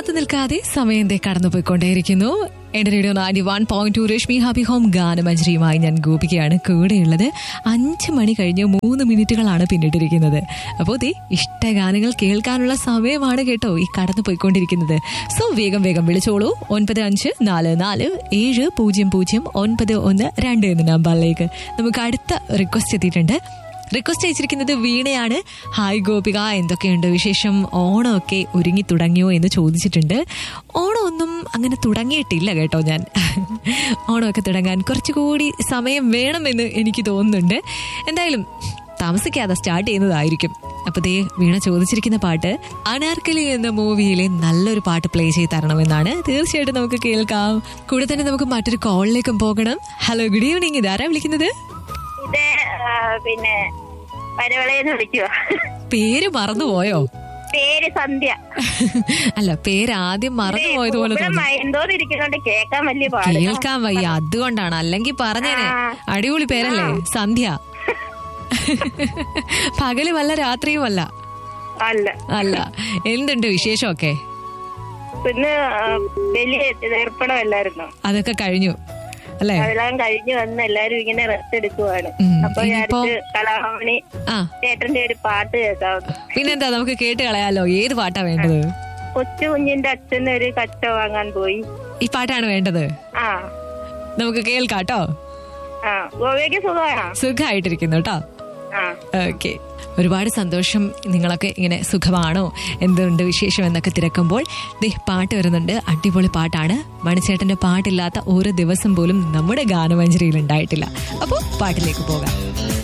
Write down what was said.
കാത്തു നിൽക്കാതെ സമയം ദേ കടന്നുപോയിക്കൊണ്ടേയിരിക്കുന്നു എന്റെ radio ninety one point two Rashmi happy home ഗാനമഞ്ജരിയുമായി ഞാൻ ഗോപികയാണ് കൂടെയുള്ളത് അഞ്ച് മണി കഴിഞ്ഞ് മൂന്ന് മിനിറ്റുകളാണ് പിന്നിട്ടിരിക്കുന്നത് അപ്പോൾ ദേ ഇഷ്ട ഗാനങ്ങൾ കേൾക്കാനുള്ള സമയമാണ് കേട്ടോ ഈ കടന്നു പോയിക്കൊണ്ടിരിക്കുന്നത് സോ വേഗം വേഗം വിളിച്ചോളൂ ഒൻപത് അഞ്ച് നാല് നാല് ഏഴ് പൂജ്യം പൂജ്യം ഒൻപത് ഒന്ന് രണ്ട് എന്ന നമ്പറിലേക്ക് നമുക്ക് അടുത്ത റിക്വസ്റ്റ് എത്തിയിട്ടുണ്ട് റിക്വസ്റ്റ് അയച്ചിരിക്കുന്നത് വീണയാണ് ഹായ് ഗോപിക എന്തൊക്കെയുണ്ട് വിശേഷം ഓണമൊക്കെ ഒരുങ്ങി തുടങ്ങിയോ എന്ന് ചോദിച്ചിട്ടുണ്ട് ഓണമൊന്നും അങ്ങനെ തുടങ്ങിയിട്ടില്ല കേട്ടോ ഞാൻ ഓണമൊക്കെ തുടങ്ങാൻ കുറച്ചുകൂടി സമയം വേണമെന്ന് എനിക്ക് തോന്നുന്നുണ്ട് എന്തായാലും താമസിക്കാതെ സ്റ്റാർട്ട് ചെയ്യുന്നതായിരിക്കും അപ്പൊ ദേ വീണ ചോദിച്ചിരിക്കുന്ന പാട്ട് അനാർക്കലി എന്ന മൂവിയിലെ നല്ലൊരു പാട്ട് പ്ലേ ചെയ്ത് തരണമെന്നാണ് തീർച്ചയായിട്ടും നമുക്ക് കേൾക്കാം കൂടെ തന്നെ നമുക്ക് മറ്റൊരു കോളിലേക്കും പോകണം ഹലോ ഗുഡ് ഈവനിങ് ഇതാരാ വിളിക്കുന്നത് ഇത് ആ, പിന്നെ പരവളയെന്ന് വിളിക്കുക പേര് മറന്നുപോയോ പേര് സന്ധ്യ അല്ല പേര് ആദ്യം മറന്നുപോയത് പോലെ ഇവിടെ തോന്നി മയന്തോന്നിരിക്കുന്നോണ്ട് കേൾക്കാൻ വലിയ പാട് കേൾക്കാൻ വയ്യ അതുകൊണ്ടാണ് അല്ലെങ്കിൽ പറഞ്ഞേനെ ആ. അടിപൊളി പേരല്ലേ സന്ധ്യ പകല് വല്ല രാത്രിയും അല്ല അല്ല അല്ല എന്തുണ്ട് വിശേഷമൊക്കെ പിന്നെ ആ, വലിയ ഏർപ്പെടമല്ലായിരുന്നു അതൊക്കെ കഴിഞ്ഞു അല്ലേ അതെല്ലാം കഴിഞ്ഞ് വന്ന് എല്ലാരും ഇങ്ങനെ റെസ്റ്റ് എടുക്കുവാണ് ഉം, അപ്പൊ ഇനിയിപ്പോ- വിചാരിച്ച് കലാഭവനി ആ ചേട്ടന്റെ ഒരു പാട്ട് കേൾക്കാം പിന്നെന്താ നമുക്ക് കേട്ട് കളയാലോ ഏത് പാട്ടാ വേണ്ടത് കൊച്ചു കുഞ്ഞിന്റെ അച്ഛൻ ഒരു കച്ച വാങ്ങാൻ പോയി ഈ പാട്ടാണ് വേണ്ടത് ആ നമുക്ക് കേൾക്കാട്ടോ ആ ഗോവയ്ക്ക് സുഖമാണോ സുഖമായിട്ടിരിക്കുന്നു കേട്ടോ ആ ഓക്കെ ഒരുപാട് സന്തോഷം നിങ്ങളൊക്കെ ഇങ്ങനെ സുഖമാണോ എന്തുണ്ട് വിശേഷം എന്നൊക്കെ തിരക്കുമ്പോൾ ദേ പാട്ട് വരുന്നുണ്ട് അടിപൊളി പാട്ടാണ് മണിച്ചേട്ടന്റെ പാട്ടില്ലാത്ത ഓരോ ദിവസം പോലും നമ്മുടെ ഗാനമഞ്ജരിയിൽ ഉണ്ടായിട്ടില്ല അപ്പോൾ പാട്ടിലേക്ക് പോകാം